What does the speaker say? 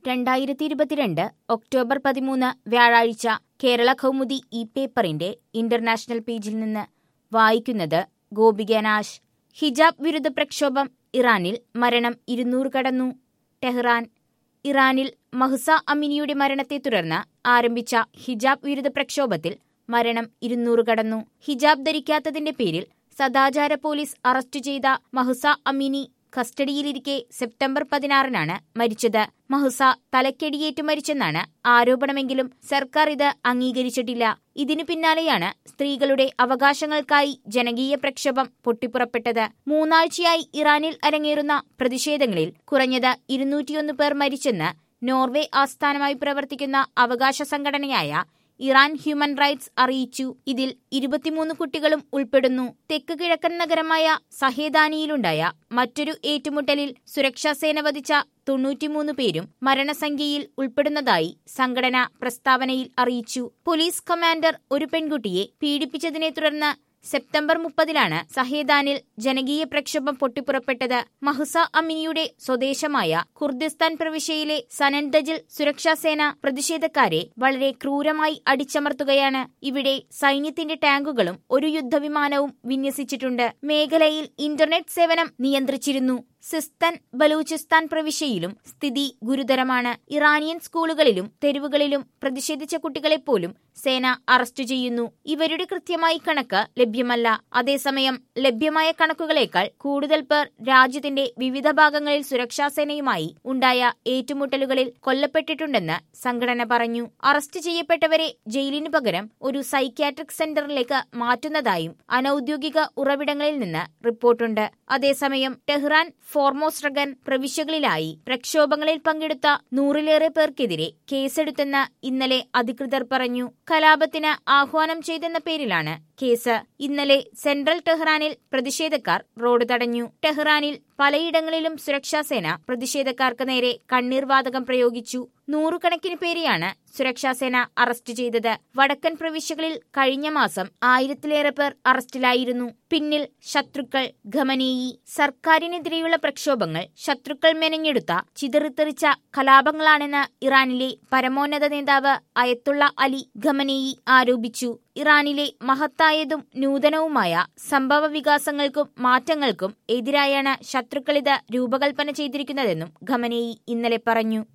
രണ്ടായിരത്തി ഇരുപത്തിരണ്ട് ഒക്ടോബർ പതിമൂന്ന് വ്യാഴാഴ്ച കേരള കൗമുദി ഈ പേപ്പറിന്റെ ഇന്റർനാഷണൽ പേജിൽ നിന്ന് വായിക്കുന്നത് ഗോപിക നാശ് ഹിജാബ് വിരുദ്ധ പ്രക്ഷോഭം ഇറാനിൽ മരണം ഇരുന്നൂറ് കടന്നു ടെഹ്റാൻ ഇറാനിൽ മഹ്സ അമിനിയുടെ മരണത്തെ തുടർന്ന് ആരംഭിച്ച ഹിജാബ് വിരുദ്ധ പ്രക്ഷോഭത്തിൽ മരണം ഇരുന്നൂറ് കടന്നു ഹിജാബ് ധരിക്കാത്തതിന്റെ പേരിൽ സദാചാര പോലീസ് അറസ്റ്റ് ചെയ്ത മഹ്സ അമിനി കസ്റ്റഡിയിലിരിക്കെ സെപ്റ്റംബർ പതിനാറിനാണ് മരിച്ചത് മഹുസ തലക്കെടിയേറ്റ് മരിച്ചെന്നാണ് ആരോപണമെങ്കിലും സർക്കാർ ഇത് അംഗീകരിച്ചിട്ടില്ല ഇതിനു പിന്നാലെയാണ് സ്ത്രീകളുടെ അവകാശങ്ങൾക്കായി ജനകീയ പ്രക്ഷോഭം പൊട്ടിപ്പുറപ്പെട്ടത് മൂന്നാഴ്ചയായി ഇറാനിൽ അരങ്ങേറുന്ന പ്രതിഷേധങ്ങളിൽ കുറഞ്ഞത് ഇരുന്നൂറ്റിയൊന്ന് പേർ മരിച്ചെന്ന് നോർവേ ആസ്ഥാനമായി പ്രവർത്തിക്കുന്ന അവകാശ സംഘടനയായ ഇറാൻ ഹ്യൂമൻ റൈറ്റ്സ് അറിയിച്ചു ഇതിൽ ഇരുപത്തിമൂന്ന് കുട്ടികളും ഉൾപ്പെടുന്നു തെക്ക് കിഴക്കൻ നഗരമായ സഹേദാനിയിലുണ്ടായ മറ്റൊരു ഏറ്റുമുട്ടലിൽ സുരക്ഷാസേന വധിച്ച തൊണ്ണൂറ്റിമൂന്ന് പേരും മരണസംഖ്യയിൽ ഉൾപ്പെടുന്നതായി സംഘടന പ്രസ്താവനയിൽ അറിയിച്ചു പോലീസ് കമാൻഡർ ഒരു പെൺകുട്ടിയെ പീഡിപ്പിച്ചതിനെ തുടർന്ന് സെപ്റ്റംബർ മുപ്പതിലാണ് സഹേദാനിൽ ജനകീയ പ്രക്ഷോഭം പൊട്ടിപ്പുറപ്പെട്ടത് മഹുസ അമിനിയുടെ സ്വദേശമായ കുർദിസ്ഥാൻ പ്രവിശ്യയിലെ സനൻദജിൽ സുരക്ഷാസേന പ്രതിഷേധക്കാരെ വളരെ ക്രൂരമായി അടിച്ചമർത്തുകയാണ് ഇവിടെ സൈന്യത്തിന്റെ ടാങ്കുകളും ഒരു യുദ്ധവിമാനവും വിന്യസിച്ചിട്ടുണ്ട് മേഖലയിൽ ഇന്റർനെറ്റ് സേവനം നിയന്ത്രിച്ചിരുന്നു സിസ്തൻ ബലൂചിസ്ഥാൻ പ്രവിശ്യയിലും സ്ഥിതി ഗുരുതരമാണ് ഇറാനിയൻ സ്കൂളുകളിലും തെരുവുകളിലും പ്രതിഷേധിച്ച കുട്ടികളെപ്പോലും സേന അറസ്റ്റ് ചെയ്യുന്നു ഇവരുടെ കൃത്യമായി കണക്ക് ലഭ്യമല്ല അതേസമയം ലഭ്യമായ കണക്കുകളേക്കാൾ കൂടുതൽ പേർ രാജ്യത്തിന്റെ വിവിധ ഭാഗങ്ങളിൽ സുരക്ഷാസേനയുമായി ഉണ്ടായ ഏറ്റുമുട്ടലുകളിൽ കൊല്ലപ്പെട്ടിട്ടുണ്ടെന്ന് സംഘടന പറഞ്ഞു അറസ്റ്റ് ചെയ്യപ്പെട്ടവരെ ജയിലിനു പകരം ഒരു സൈക്യാട്രിക് സെന്ററിലേക്ക് മാറ്റുന്നതായും അനൌദ്യോഗിക ഉറവിടങ്ങളിൽ നിന്ന് റിപ്പോർട്ടുണ്ട് അതേസമയം ടെഹ്റാൻ ഫോർമോസ്ട്രഗൻ പ്രവിശ്യകളിലായി പ്രക്ഷോഭങ്ങളിൽ പങ്കെടുത്ത നൂറിലേറെ പേർക്കെതിരെ കേസെടുത്തെന്ന് ഇന്നലെ അധികൃതർ പറഞ്ഞു കലാപത്തിന് ആഹ്വാനം ചെയ്തെന്ന പേരിലാണ് കേസ് ഇന്നലെ സെൻട്രൽ ടെഹ്റാനിൽ പ്രതിഷേധക്കാർ റോഡ് തടഞ്ഞു ടെഹ്റാനിൽ പലയിടങ്ങളിലും സുരക്ഷാസേന പ്രതിഷേധക്കാർക്ക് നേരെ കണ്ണീർവാതകം പ്രയോഗിച്ചു നൂറുകണക്കിന് പേരെയാണ് സുരക്ഷാസേന അറസ്റ്റ് ചെയ്തത് വടക്കൻ പ്രവിശ്യകളിൽ കഴിഞ്ഞ മാസം ആയിരത്തിലേറെ പേർ അറസ്റ്റിലായിരുന്നു പിന്നിൽ ശത്രുക്കൾ ഖമനേയി സർക്കാരിനെതിരെയുള്ള പ്രക്ഷോഭങ്ങൾ ശത്രുക്കൾ മെനഞ്ഞെടുത്ത ചിതറിത്തെറിച്ച കലാപങ്ങളാണെന്ന് ഇറാനിലെ പരമോന്നത നേതാവ് അയത്തുള്ള അലി ഖമനേയി ആരോപിച്ചു ഇറാനിലെ മഹത്തായതും നൂതനവുമായ സംഭവ വികാസങ്ങൾക്കും മാറ്റങ്ങൾക്കും എതിരായാണ് ശത്രുക്കളിത് രൂപകൽപ്പന ചെയ്തിരിക്കുന്നതെന്നും ഖമനേയി ഇന്നലെ പറഞ്ഞു